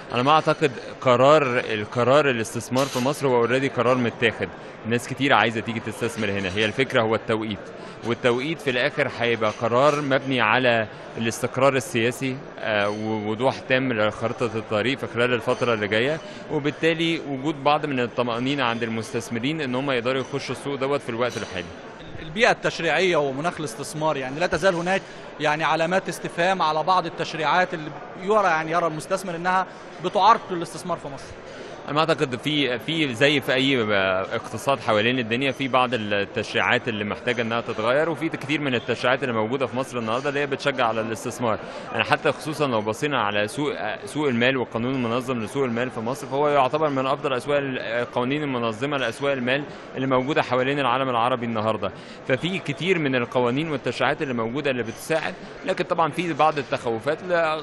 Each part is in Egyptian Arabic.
انا ما اعتقد قرار القرار الاستثمار في مصر هو اوريدي قرار متاخد ناس كتير عايزه تيجي تستثمر هنا هي الفكره هو التوقيت والتوقيت في الاخر هيبقى قرار مبني على الاستقرار السياسي آه، ووضوح تام لخريطه الطريق في خلال الفتره اللي جايه وبالتالي وجود بعض من الطمانينه عند المستثمرين ان هم يقدروا يخشوا السوق دوت في الوقت الحالي البيئة التشريعية ومناخ الاستثمار يعني لا تزال هناك يعني علامات استفهام على بعض التشريعات اللي يرى يعني يرى المستثمر انها بتعرقل الاستثمار في مصر. انا اعتقد في في زي في اي اقتصاد حوالين الدنيا في بعض التشريعات اللي محتاجه انها تتغير وفي كتير من التشريعات اللي موجوده في مصر النهارده اللي هي بتشجع على الاستثمار يعني حتى خصوصا لو بصينا على سوق سوق المال والقانون المنظم لسوق المال في مصر فهو يعتبر من افضل اسواق القوانين المنظمه لاسواق المال اللي موجوده حوالين العالم العربي النهارده ففي كتير من القوانين والتشريعات اللي موجوده اللي بتساعد لكن طبعا في بعض التخوفات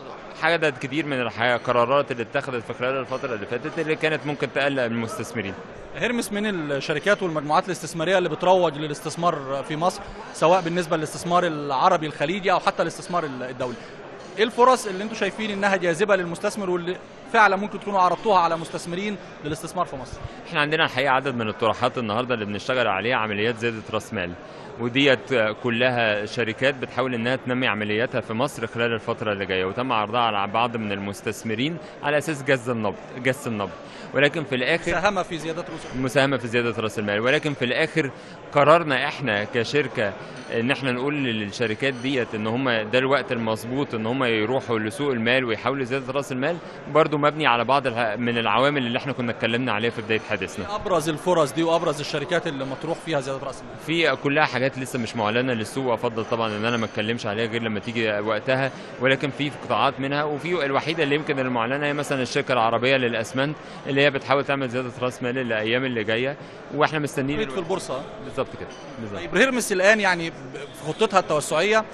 عدد كتير من القرارات اللي اتخذت في خلال الفتره اللي فاتت اللي كانت ممكن تقلق المستثمرين هرمس من الشركات والمجموعات الاستثماريه اللي بتروج للاستثمار في مصر سواء بالنسبه للاستثمار العربي الخليجي او حتى الاستثمار الدولي ايه الفرص اللي انتم شايفين انها جاذبه للمستثمر واللي فعلا ممكن تكونوا عرضتوها على مستثمرين للاستثمار في مصر احنا عندنا الحقيقه عدد من الطروحات النهارده اللي بنشتغل عليها عمليات زياده راس مال وديت كلها شركات بتحاول انها تنمي عملياتها في مصر خلال الفتره اللي جايه وتم عرضها على بعض من المستثمرين على اساس جز النبض جس النبض ولكن في الاخر مساهمه في زياده راس المال مساهمه في زياده راس المال ولكن في الاخر قرارنا احنا كشركه ان احنا نقول للشركات ديت ان هم ده الوقت المظبوط ان هم يروحوا لسوق المال ويحاولوا زياده راس المال برضو مبني على بعض من العوامل اللي احنا كنا اتكلمنا عليها في بدايه حديثنا ابرز الفرص دي وابرز الشركات اللي مطروح فيها زياده راس المال في كلها حاجات لسه مش معلنه للسوق وافضل طبعا ان انا ما اتكلمش عليها غير لما تيجي وقتها ولكن في قطاعات منها وفي الوحيده اللي يمكن المعلنه هي مثلا الشركه العربيه للاسمنت اللي هي بتحاول تعمل زياده راس مال الايام اللي جايه واحنا مستنيين في البورصه بالظبط كده بالظبط طيب هيرمس الان يعني في خطتها التوسعيه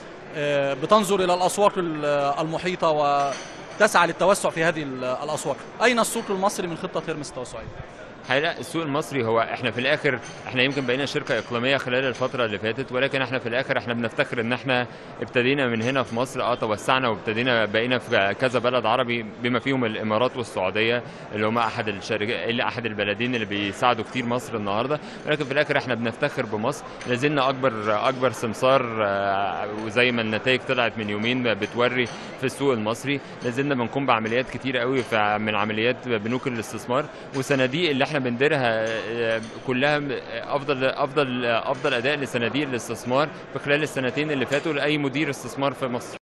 بتنظر الى الاسواق المحيطه وتسعى للتوسع في هذه الاسواق اين السوق المصري من خطه هيرمس التوسعيه لا السوق المصري هو احنا في الاخر احنا يمكن بقينا شركه اقليميه خلال الفتره اللي فاتت ولكن احنا في الاخر احنا بنفتخر ان احنا ابتدينا من هنا في مصر اه توسعنا وابتدينا بقينا في كذا بلد عربي بما فيهم الامارات والسعوديه اللي هم احد الشركات اللي احد البلدين اللي بيساعدوا كتير مصر النهارده ولكن في الاخر احنا بنفتخر بمصر لازلنا اكبر اكبر سمسار وزي ما النتائج طلعت من يومين بتوري في السوق المصري لازلنا بنقوم بعمليات كتير قوي من عمليات بنوك الاستثمار وصناديق اللي احنا بنديرها كلها افضل افضل افضل اداء لصناديق الاستثمار في خلال السنتين اللي فاتوا لاي مدير استثمار في مصر